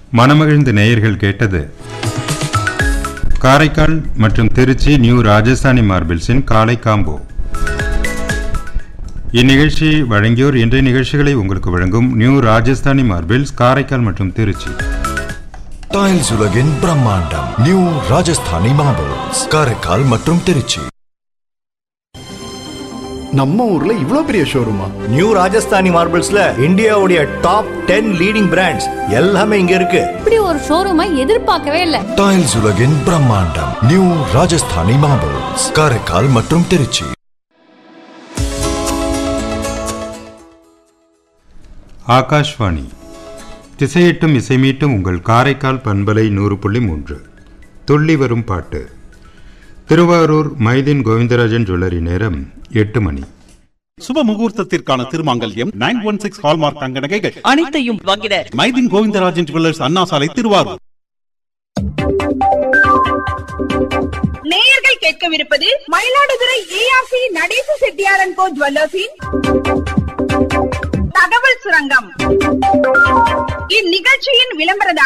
மனமகிழ்ந்த நேயர்கள் கேட்டது காரைக்கால் மற்றும் திருச்சி நியூ ராஜஸ்தானி மார்பிள்ஸின் காலை காம்போ இந்நிகழ்ச்சியை வழங்கியோர் இன்றைய நிகழ்ச்சிகளை உங்களுக்கு வழங்கும் நியூ ராஜஸ்தானி மார்பிள்ஸ் காரைக்கால் மற்றும் திருச்சி டைல்ஸ் உலகின் பிரம்மாண்டம் நியூ ராஜஸ்தானி மார்பிள்ஸ் காரைக்கால் மற்றும் திருச்சி நம்ம ஊர்ல இவ்ளோ பெரிய ஷோரூமா நியூ ராஜஸ்தானி மார்பிள்ஸ்ல இந்தியாவுடைய டாப் டென் லீடிங் பிராண்ட்ஸ் எல்லாமே இங்க இருக்கு இப்படி ஒரு ஷோரூமை எதிர்பார்க்கவே இல்லை டைல்ஸ் உலகின் பிரம்மாண்டம் நியூ ராஜஸ்தானி மார்பிள்ஸ் காரைக்கால் மற்றும் திருச்சி ஆகாஷ்வாணி திசையிட்டும் இசைமீட்டும் உங்கள் காரைக்கால் பண்பலை நூறு புள்ளி மூன்று துள்ளி வரும் பாட்டு திருவாரூர் மைதீன் கோவிந்தராஜன் ஜுவல்லரி நேரம் எட்டு மணி சுப முகூர்த்தத்திற்கான திருமாங்கல்யம் நைன் ஒன் சிக்ஸ் ஹால்மார்க் தங்க நகைகள் அனைத்தையும் வாங்கிட மைதின் கோவிந்தராஜன் ஜுவல்லர்ஸ் அண்ணா சாலை திருவாரூர் நேயர்கள் கேட்கவிருப்பது மயிலாடுதுறை ஏஆர்சி நடேச செட்டியாரன் கோ ஜுவல்லர்ஸின் தகவல் சுரங்கம் இந்நிகழ்ச்சியின் விளம்பரதாரர்